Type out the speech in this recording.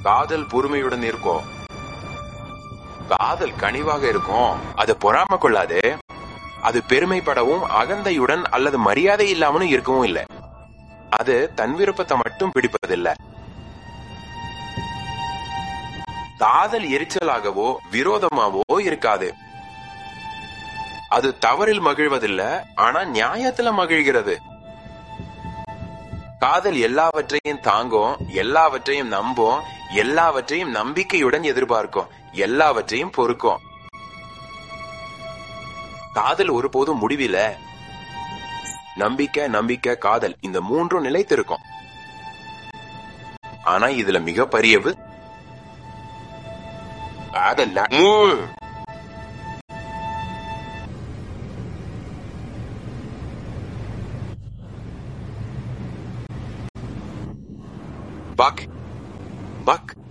காதல் பொறுமையுடன் இருக்கும் காதல் கனிவாக இருக்கும் அது பொறாம கொள்ளாது அது பெருமைப்படவும் அகந்தையுடன் அல்லது மரியாதை இல்லாமலும் இருக்கவும் இல்லை அது தன் விருப்பத்தை மட்டும் பிடிப்பதில்லை காதல் எரிச்சலாகவோ விரோதமாவோ இருக்காது அது தவறில் மகிழ்வதில்லை ஆனா நியாயத்துல மகிழ்கிறது காதல் எல்லாவற்றையும் தாங்கும் எல்லாவற்றையும் நம்பும் எல்லாவற்றையும் நம்பிக்கையுடன் எதிர்பார்க்கும் எல்லாவற்றையும் பொறுக்கும் காதல் ஒருபோதும் முடிவில நம்பிக்கை நம்பிக்கை காதல் இந்த மூன்றும் நிலைத்திருக்கும் ஆனா இதுல மிக பெரியவு காதல் ந- மூ. Buck. Buck.